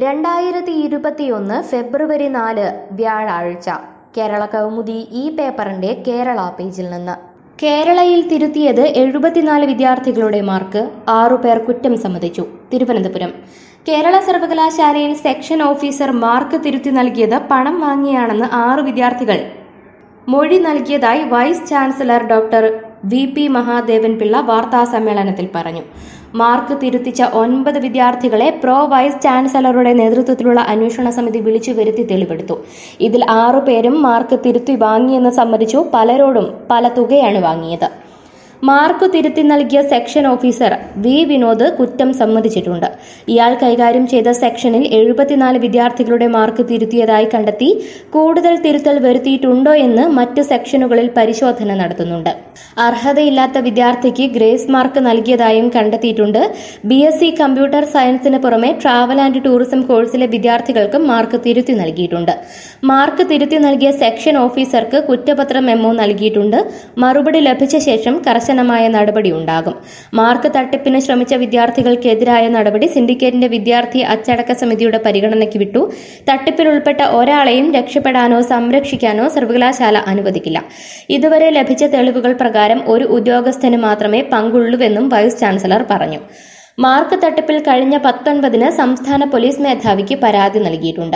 രണ്ടായിരത്തി ഇരുപത്തിയൊന്ന് ഫെബ്രുവരി നാല് വ്യാഴാഴ്ച കേരള കൗമുദി ഈ പേപ്പറിന്റെ കേരള പേജിൽ നിന്ന് കേരളയിൽ തിരുത്തിയത് എഴുപത്തിനാല് വിദ്യാർത്ഥികളുടെ മാർക്ക് ആറുപേർ കുറ്റം സമ്മതിച്ചു തിരുവനന്തപുരം കേരള സർവകലാശാലയിൽ സെക്ഷൻ ഓഫീസർ മാർക്ക് തിരുത്തി നൽകിയത് പണം വാങ്ങിയാണെന്ന് ആറ് വിദ്യാർത്ഥികൾ മൊഴി നൽകിയതായി vice chancellor doctor V P Mahadevan Pillai വാർത്താ സമ്മേളനത്തിൽ പറഞ്ഞു മാർക്ക് തിരുത്തിച്ച ഒൻപത് വിദ്യാർത്ഥികളെ പ്രോ വൈസ് ചാൻസലറുടെ നേതൃത്വത്തിലുള്ള അന്വേഷണ സമിതി വിളിച്ചു വരുത്തി തെളിവെടുത്തു ഇതിൽ ആറുപേരും മാർക്ക് തിരുത്തി വാങ്ങിയെന്ന് സമ്മതിച്ചു പലരോടും പല തുകയാണ് വാങ്ങിയത് മാർക്ക് തിരുത്തി നൽകിയ സെക്ഷൻ ഓഫീസർ വി വിനോദ് കുറ്റം സമ്മതിച്ചിട്ടുണ്ട് ഇയാൾ കൈകാര്യം ചെയ്ത സെക്ഷനിൽ എഴുപത്തിനാല് വിദ്യാർത്ഥികളുടെ മാർക്ക് തിരുത്തിയതായി കണ്ടെത്തി കൂടുതൽ തിരുത്തൽ വരുത്തിയിട്ടുണ്ടോ എന്ന് മറ്റ് സെക്ഷനുകളിൽ പരിശോധന നടത്തുന്നുണ്ട് അർഹതയില്ലാത്ത വിദ്യാർത്ഥിക്ക് ഗ്രേസ് മാർക്ക് നൽകിയതായും കണ്ടെത്തിയിട്ടുണ്ട് ബി എസ് സി കമ്പ്യൂട്ടർ സയൻസിന് പുറമെ ട്രാവൽ ആൻഡ് ടൂറിസം കോഴ്സിലെ വിദ്യാർത്ഥികൾക്കും മാർക്ക് തിരുത്തി നൽകിയിട്ടുണ്ട് മാർക്ക് തിരുത്തി നൽകിയ സെക്ഷൻ ഓഫീസർക്ക് കുറ്റപത്ര മെമ്മോ നൽകിയിട്ടുണ്ട് മറുപടി ലഭിച്ച ശേഷം കർശനമായ നടപടി ഉണ്ടാകും മാർക്ക് തട്ടിപ്പിന് ശ്രമിച്ച വിദ്യാർത്ഥികൾക്കെതിരായ നടപടി സിൻഡിക്കേറ്റിന്റെ വിദ്യാർത്ഥി അച്ചടക്ക സമിതിയുടെ പരിഗണനയ്ക്ക് വിട്ടു തട്ടിപ്പിൽ ഉൾപ്പെട്ട ഒരാളെയും രക്ഷപ്പെടാനോ സംരക്ഷിക്കാനോ സർവകലാശാല അനുവദിക്കില്ല ഇതുവരെ ലഭിച്ച തെളിവുകൾ പ്രകാരം ഒരു ഉദ്യോഗസ്ഥന് മാത്രമേ പങ്കുള്ളൂവെന്നും വൈസ് ചാൻസലർ പറഞ്ഞു മാർക്ക് തട്ടിപ്പിൽ കഴിഞ്ഞ പത്തൊൻപതിന് സംസ്ഥാന പോലീസ് മേധാവിക്ക് പരാതി നൽകിയിട്ടുണ്ട്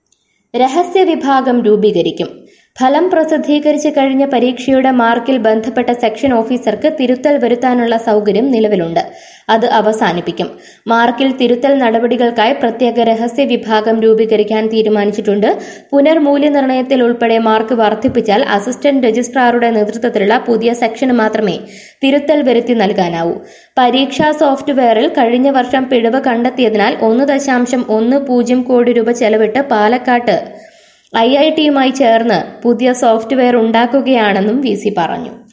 രഹസ്യ വിഭാഗം രൂപീകരിക്കും ഫലം പ്രസിദ്ധീകരിച്ചു കഴിഞ്ഞ പരീക്ഷയുടെ മാർക്കിൽ ബന്ധപ്പെട്ട സെക്ഷൻ ഓഫീസർക്ക് തിരുത്തൽ വരുത്താനുള്ള സൗകര്യം നിലവിലുണ്ട് അത് അവസാനിപ്പിക്കും മാർക്കിൽ തിരുത്തൽ നടപടികൾക്കായി പ്രത്യേക രഹസ്യ വിഭാഗം രൂപീകരിക്കാൻ തീരുമാനിച്ചിട്ടുണ്ട് പുനർമൂല്യനിർണ്ണയത്തിൽ ഉൾപ്പെടെ മാർക്ക് വർദ്ധിപ്പിച്ചാൽ അസിസ്റ്റന്റ് രജിസ്ട്രാറുടെ നേതൃത്വത്തിലുള്ള പുതിയ സെക്ഷന് മാത്രമേ തിരുത്തൽ വരുത്തി നൽകാനാവൂ പരീക്ഷാ സോഫ്റ്റ്വെയറിൽ കഴിഞ്ഞ വർഷം പിഴവ് കണ്ടെത്തിയതിനാൽ ഒന്ന് ദശാംശം ഒന്ന് പൂജ്യം കോടി രൂപ ചെലവിട്ട് പാലക്കാട്ട് ഐ ഐ ടിയുമായി ചേർന്ന് പുതിയ സോഫ്റ്റ്വെയർ ഉണ്ടാക്കുകയാണെന്നും വി സി പറഞ്ഞു